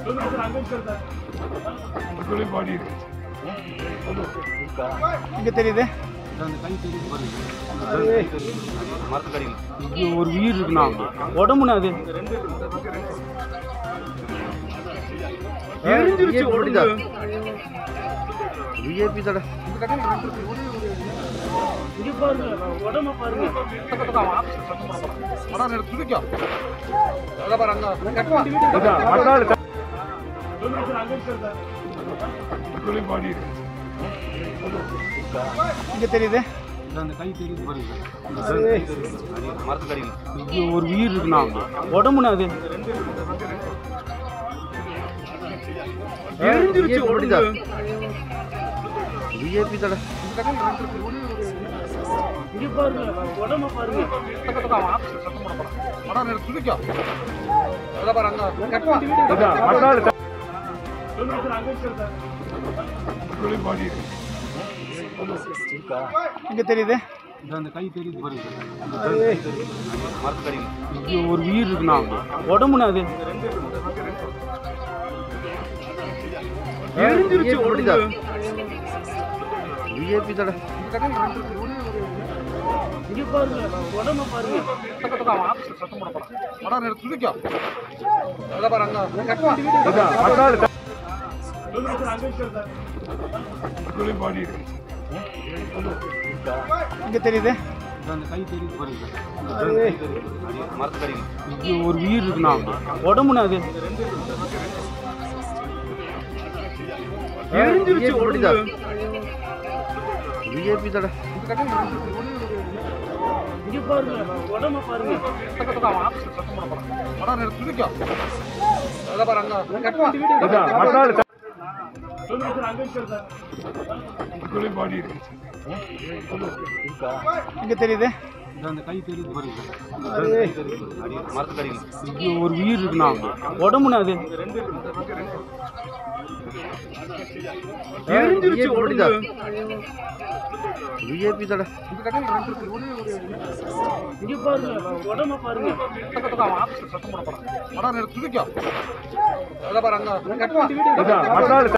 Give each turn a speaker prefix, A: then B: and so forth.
A: பாடி இருக்கு
B: இங்க தெரியுது இது ஒரு உயிர் இருக்குண்ணா உடம்புண்ணா அது எரிஞ்சிருச்சு உடம்பு
C: விஐபி தட
B: இங்க பாருங்க உடம்ப பாருங்க
A: பாடி இருக்கு
B: இங்க தெரியுது இது ஒரு உயிர் இருக்குண்ணா உடம்புண்ணா அது எரிஞ்சிருச்சு உடம்பு
C: விஐபி தட
B: இங்க பாருங்க உடம்ப பாருங்க
A: பாடி இருக்கு
B: இங்க தெரியுது இது ஒரு உயிர் இருக்குண்ணா உடம்புண்ணா அது எரிஞ்சிருச்சு உடம்பு
C: விஐபி தட
B: இங்க பாருங்க உடம்ப பாருங்க
A: பாடி இருக்கு
B: இங்க தெரியுது இது ஒரு உயிர் இருக்குண்ணா உடம்புண்ணா அது எரிஞ்சிருச்சு உடம்பு
C: விஐபி தட
B: இங்க பாருங்க உடம்ப பாருங்க
A: பாடி இருக்கு
B: இங்க தெரியுது இது ஒரு உயிர் இருக்குண்ணா உடம்புண்ணா அது எரிஞ்சிருச்சு உடம்பு
C: விஐபி தட
B: இங்க பாருங்க உடம்ப பாருங்க
C: விஐபி தட